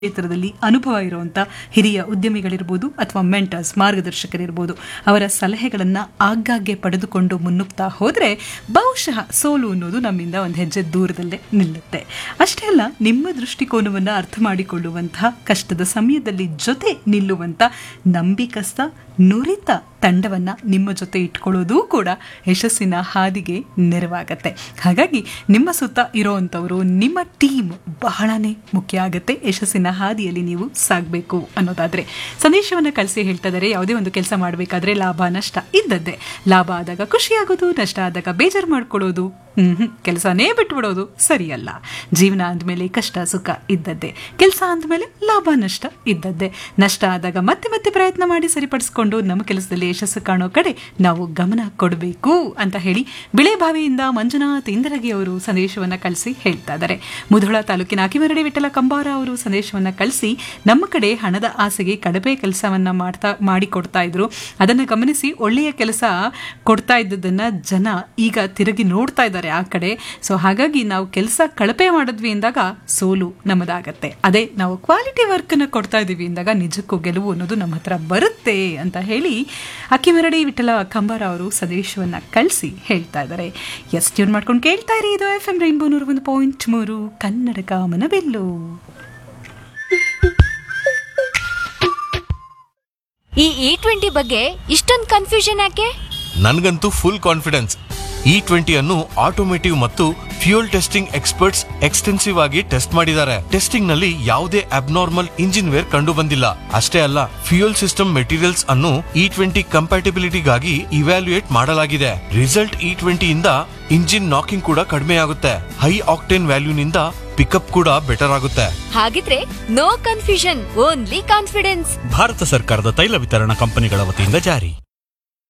ಕ್ಷೇತ್ರದಲ್ಲಿ ಅನುಭವ ಇರುವಂಥ ಹಿರಿಯ ಉದ್ಯಮಿಗಳಿರ್ಬೋದು ಅಥವಾ ಮೆಂಟರ್ಸ್ ಮಾರ್ಗದರ್ಶಕರಿರ್ಬೋದು ಅವರ ಸಲಹೆಗಳನ್ನು ಆಗಾಗ್ಗೆ ಪಡೆದುಕೊಂಡು ಮುನ್ನುಗ್ತಾ ಹೋದರೆ ಬಹುಶಃ ಸೋಲು ಅನ್ನೋದು ನಮ್ಮಿಂದ ಒಂದು ಹೆಜ್ಜೆ ದೂರದಲ್ಲೇ ನಿಲ್ಲುತ್ತೆ ಅಷ್ಟೇ ಅಲ್ಲ ನಿಮ್ಮ ದೃಷ್ಟಿಕೋನವನ್ನು ಅರ್ಥ ಮಾಡಿಕೊಳ್ಳುವಂತಹ ಕಷ್ಟದ ಸಮಯದಲ್ಲಿ ಜೊತೆ ನಿಲ್ಲುವಂಥ ನಂಬಿಕಸ್ಥ ನುರಿತ ತಂಡವನ್ನು ನಿಮ್ಮ ಜೊತೆ ಇಟ್ಕೊಳ್ಳೋದು ಕೂಡ ಯಶಸ್ಸಿನ ಹಾದಿಗೆ ನೆರವಾಗತ್ತೆ ಹಾಗಾಗಿ ನಿಮ್ಮ ಸುತ್ತ ಇರೋವಂಥವರು ನಿಮ್ಮ ಟೀಮ್ ಬಹಳನೇ ಮುಖ್ಯ ಆಗುತ್ತೆ ಯಶಸ್ಸಿನ ಹಾದಿಯಲ್ಲಿ ನೀವು ಸಾಗಬೇಕು ಅನ್ನೋದಾದ್ರೆ ಸಂದೇಶವನ್ನು ಕಳಿಸಿ ಹೇಳ್ತಾ ಇದ್ದಾರೆ ಯಾವುದೇ ಒಂದು ಕೆಲಸ ಮಾಡಬೇಕಾದ್ರೆ ಲಾಭ ನಷ್ಟ ಇದ್ದದ್ದೇ ಲಾಭ ಆದಾಗ ಖುಷಿಯಾಗೋದು ನಷ್ಟ ಆದಾಗ ಬೇಜಾರು ಮಾಡ್ಕೊಳ್ಳೋದು ಹ್ಮ್ ಕೆಲಸನೇ ಬಿಟ್ಬಿಡೋದು ಸರಿಯಲ್ಲ ಜೀವನ ಅಂದಮೇಲೆ ಕಷ್ಟ ಸುಖ ಇದ್ದದ್ದೇ ಕೆಲಸ ಅಂದಮೇಲೆ ಲಾಭ ನಷ್ಟ ಇದ್ದದ್ದೇ ನಷ್ಟ ಆದಾಗ ಮತ್ತೆ ಮತ್ತೆ ಪ್ರಯತ್ನ ಮಾಡಿ ಸರಿಪಡಿಸ್ಕೊಂಡು ನಮ್ಮ ಕೆಲಸದಲ್ಲಿ ಯಶಸ್ಸು ಕಾಣೋ ಕಡೆ ನಾವು ಗಮನ ಕೊಡಬೇಕು ಅಂತ ಹೇಳಿ ಬಿಳೆಬಾವಿಯಿಂದ ಮಂಜುನಾಥ್ ಇಂದರಗಿ ಅವರು ಸಂದೇಶವನ್ನ ಕಳಿಸಿ ಹೇಳ್ತಾ ಇದ್ದಾರೆ ಮುಧೋಳ ತಾಲೂಕಿನ ಅಕಿಮರಡಿ ವಿಠಲ ಕಂಬಾರ ಅವರು ಸಂದೇಶವನ್ನ ಕಳಿಸಿ ನಮ್ಮ ಕಡೆ ಹಣದ ಆಸೆಗೆ ಕಡಿಮೆ ಕೆಲಸವನ್ನ ಮಾಡ್ತಾ ಮಾಡಿ ಕೊಡ್ತಾ ಇದ್ರು ಅದನ್ನ ಗಮನಿಸಿ ಒಳ್ಳೆಯ ಕೆಲಸ ಕೊಡ್ತಾ ಇದ್ದದನ್ನ ಜನ ಈಗ ತಿರುಗಿ ನೋಡ್ತಾ ಇದ್ದಾರೆ ಆ ಕಡೆ ಸೊ ಹಾಗಾಗಿ ನಾವು ಕೆಲಸ ಕಳಪೆ ಮಾಡಿದ್ವಿ ಎಂದಾಗ ಸೋಲು ನಮ್ಮದಾಗತ್ತೆ ಅದೇ ನಾವು ಕ್ವಾಲಿಟಿ ವರ್ಕ್ ಅನ್ನ ಕೊಡ್ತಾ ಇದೀವಿ ಎಂದಾಗ ನಿಜಕ್ಕೂ ಗೆಲುವು ಅನ್ನೋದು ನಮ್ಮ ಹತ್ರ ಬರುತ್ತೆ ಅಂತ ಹೇಳಿ ಅಕ್ಕಿಮರಡಿ ವಿಠಲ ಕಂಬಾರ ಅವರು ಸಂದೇಶವನ್ನ ಕಳಿಸಿ ಹೇಳ್ತಾ ಇದ್ದಾರೆ ಎಸ್ ಟ್ಯೂನ್ ಮಾಡ್ಕೊಂಡು ಕೇಳ್ತಾ ಇರಿ ಇದು ಎಫ್ ಎಂ ರೈನ್ಬೋ ನೂರ ಒಂದು ಪಾಯಿಂಟ್ ಮೂರು ಕನ್ನಡ ಕಾಮನಬೆಲ್ಲು ಈ ಇ ಟ್ವೆಂಟಿ ಬಗ್ಗೆ ಇಷ್ಟೊಂದು ಕನ್ಫ್ಯೂಷನ್ ಯಾಕೆ ನನ್ಗಂತೂ ಫುಲ್ ಕಾನ್ಫಿಡೆನ್ಸ್ ಇ ಟ್ವೆಂಟಿ ಅನ್ನು ಆಟೋಮೇಟಿವ್ ಮತ್ತು ಫ್ಯೂಯಲ್ ಟೆಸ್ಟಿಂಗ್ ಎಕ್ಸ್ಪರ್ಟ್ಸ್ ಎಕ್ಸ್ಟೆನ್ಸಿವ್ ಆಗಿ ಟೆಸ್ಟ್ ಮಾಡಿದ್ದಾರೆ ಟೆಸ್ಟಿಂಗ್ ನಲ್ಲಿ ಯಾವುದೇ ಅಬ್ನಾರ್ಮಲ್ ಇಂಜಿನ್ ವೇರ್ ಕಂಡು ಬಂದಿಲ್ಲ ಅಷ್ಟೇ ಅಲ್ಲ ಫ್ಯೂಯಲ್ ಸಿಸ್ಟಮ್ ಮೆಟೀರಿಯಲ್ಸ್ ಅನ್ನು ಇ ಟ್ವೆಂಟಿ ಕಂಪ್ಯಾಟಿಬಿಲಿಟಿಗಾಗಿ ಇವ್ಯಾಲ್ಯೂಯೇಟ್ ಮಾಡಲಾಗಿದೆ ರಿಸಲ್ಟ್ ಇ ಟ್ವೆಂಟಿ ಇಂದ ಇಂಜಿನ್ ನಾಕಿಂಗ್ ಕೂಡ ಕಡಿಮೆ ಆಗುತ್ತೆ ಹೈ ಆಕ್ಟೇನ್ ವ್ಯಾಲ್ಯೂನಿಂದ ಪಿಕಪ್ ಕೂಡ ಬೆಟರ್ ಆಗುತ್ತೆ ಹಾಗಿದ್ರೆ ನೋ ಕನ್ಫ್ಯೂಷನ್ ಓನ್ಲಿ ಕಾನ್ಫಿಡೆನ್ಸ್ ಭಾರತ ಸರ್ಕಾರದ ತೈಲ ವಿತರಣಾ ಕಂಪನಿಗಳ ವತಿಯಿಂದ ಜಾರಿ